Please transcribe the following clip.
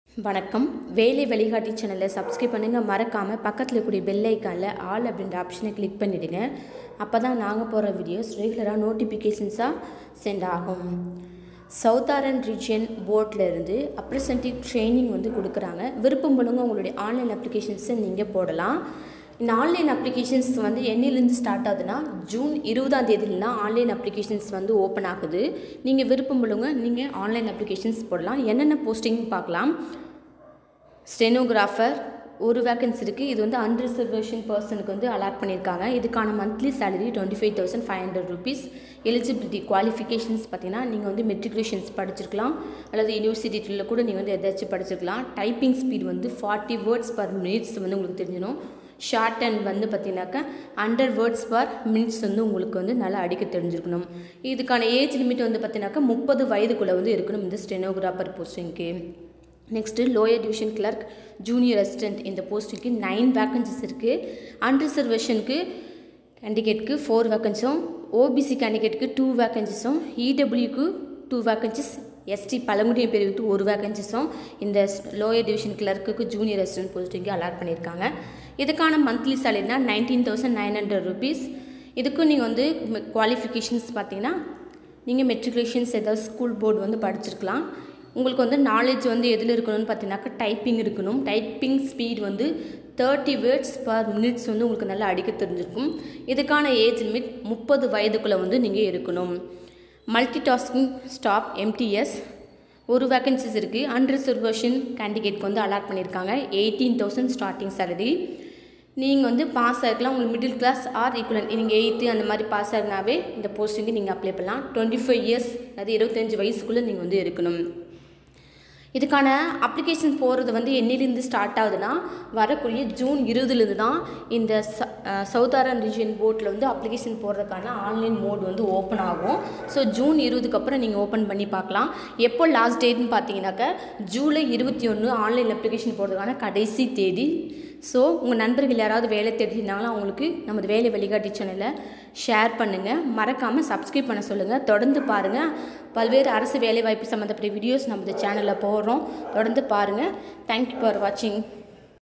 வணக்கம் வேலை வழிகாட்டி சேனலை சப்ஸ்கிரைப் பண்ணுங்கள் மறக்காமல் பக்கத்தில் இருக்கக்கூடிய பெல் ஐக்கானில் ஆல் அப்படின்ற ஆப்ஷனை கிளிக் பண்ணிவிடுங்க அப்போ தான் நாங்கள் போகிற வீடியோஸ் ரெகுலராக நோட்டிஃபிகேஷன்ஸாக சென்ட் ஆகும் சவுத்தாரன் ரீஜியன் போர்டில் இருந்து அப்ரசன்டிவ் ட்ரைனிங் வந்து கொடுக்குறாங்க விருப்பம் உள்ளவங்க உங்களுடைய ஆன்லைன் அப்ளிகேஷன்ஸை நீங்கள் போடலாம் இந்த ஆன்லைன் அப்ளிகேஷன்ஸ் வந்து என்னிலேருந்து ஸ்டார்ட் ஆகுதுன்னா ஜூன் இருபதாம் தேதியிலாம் ஆன்லைன் அப்ளிகேஷன்ஸ் வந்து ஓப்பன் ஆகுது நீங்கள் விருப்பம் உள்ளவங்க நீங்கள் ஆன்லைன் அப்ளிகேஷன்ஸ் போடலாம் என்னென்ன போஸ்டிங் பார்க்கலாம் ஸ்டெனோகிராஃபர் ஒரு வேக்கன்சி இருக்குது இது வந்து அன்ரிசர்வேஷன் பர்சனுக்கு வந்து அலாட் பண்ணியிருக்காங்க இதுக்கான monthly salary twenty five thousand five hundred rupees eligibility qualifications பார்த்தீங்கன்னா நீங்கள் வந்து மெட்ரிகுலேஷன்ஸ் படிச்சிருக்கலாம் அல்லது யூனிவர்சிட்டியில் கூட நீங்கள் வந்து எதாச்சும் படிச்சிருக்கலாம் டைப்பிங் ஸ்பீட் வந்து ஃபார்ட்டி வேர்ட்ஸ் பர் மினிட்ஸ் வந்து உங்களுக்கு தெரிஞ்சிடும் ஷார்ட் அண்ட் வந்து பார்த்தீங்கன்னாக்கா ஹண்ட்ரட் வேர்ட்ஸ் பர் மினிட்ஸ் வந்து உங்களுக்கு வந்து நல்லா அடிக்க தெரிஞ்சிருக்கணும் இதுக்கான ஏஜ் லிமிட் வந்து பார்த்தீங்கன்னாக்கா முப்பது வயதுக்குள்ளே வந்து இருக்கணும் இந்த ஸ்டெனோகிராஃபர் போஸ்டிங்க்கு next lower division clerk junior assistant இந்த போஸ்ட்டுக்கு நைன் வேக்கன்சிஸ் இருக்குது அன்ரிசர்வேஷனுக்கு கேண்டிடேட்க்கு ஃபோர் வேக்கன்ஸும் ஓபிசி கேண்டிடேட்க்கு டூ வேக்கன்சிஸும் இடபிள்யூக்கு டூ வேக்கன்சிஸ் எஸ்டி பழங்குடிய பிரிவுக்கு ஒரு வேக்கன்சிஸும் இந்த லோயர் டிவிஷன் கிளர்க்குக்கு ஜூனியர் அசிஸ்டன்ட் போஸ்டிங்க்கு அலாட் பண்ணியிருக்காங்க இதுக்கான மந்த்லி சேலரினா nineteen thousand nine hundred rupees இதுக்கும் நீங்கள் வந்து குவாலிஃபிகேஷன்ஸ் பார்த்தீங்கன்னா நீங்கள் மெட்ரிகுலேஷன்ஸ் ஏதாவது ஸ்கூல் போர்டு வந்து படிச்சிருக்கலாம் உங்களுக்கு வந்து நாலேஜ் வந்து எதில் இருக்கணும்னு பார்த்தீங்கன்னாக்கா டைப்பிங் இருக்கணும் டைப்பிங் ஸ்பீட் வந்து தேர்ட்டி வேர்ட்ஸ் பர் மினிட்ஸ் வந்து உங்களுக்கு நல்லா அடிக்க தெரிஞ்சிருக்கும் இதுக்கான ஏஜ் லிமிட் முப்பது வயதுக்குள்ளே வந்து நீங்கள் இருக்கணும் மல்டி டாஸ்கிங் ஸ்டாப் எம்டிஎஸ் ஒரு வேக்கன்சிஸ் இருக்குது அன்ரிசர்வேஷன் கேண்டிடேட்க்கு வந்து அலாட் பண்ணியிருக்காங்க எயிட்டீன் தௌசண்ட் ஸ்டார்டிங் சேலரி நீங்கள் வந்து பாஸ் ஆகிருக்கலாம் உங்களுக்கு மிடில் கிளாஸ் ஆர் ஈக்குவலன் நீங்கள் எயித்து அந்த மாதிரி பாஸ் ஆகினாவே இந்த போஸ்டிங்கு நீங்கள் அப்ளை பண்ணலாம் டுவெண்ட்டி ஃபைவ் இயர்ஸ் அதாவது இருபத்தஞ்சி வயசுக்குள்ளே நீங்கள் வந்து இருக்கணும் இதுக்கான அப்ளிகேஷன் போகிறது வந்து என்னிலேருந்து ஸ்டார்ட் ஆகுதுன்னா வரக்கூடிய ஜூன் இருபதுலேருந்து தான் இந்த ச சவுத்தாரன் ரீஜியன் போர்ட்டில் வந்து அப்ளிகேஷன் போடுறதுக்கான ஆன்லைன் மோட் வந்து ஓப்பன் ஆகும் ஸோ ஜூன் இருபதுக்கு அப்புறம் நீங்கள் ஓப்பன் பண்ணி பார்க்கலாம் எப்போ லாஸ்ட் டேட்னு பார்த்தீங்கன்னாக்கா ஜூலை இருபத்தி ஒன்று ஆன்லைன் அப்ளிகேஷன் போடுறதுக்கான கடைசி தேதி ஸோ உங்கள் நண்பர்கள் யாராவது வேலை தேடினாலும் அவங்களுக்கு நமது வேலை வழிகாட்டி சேனலை ஷேர் பண்ணுங்கள் மறக்காமல் சப்ஸ்கிரைப் பண்ண சொல்லுங்கள் தொடர்ந்து பாருங்கள் பல்வேறு அரசு வேலைவாய்ப்பு சம்மந்தப்பட்ட வீடியோஸ் நமது சேனலில் போடுறோம் தொடர்ந்து பாருங்கள் தேங்க்யூ ஃபார் வாட்சிங்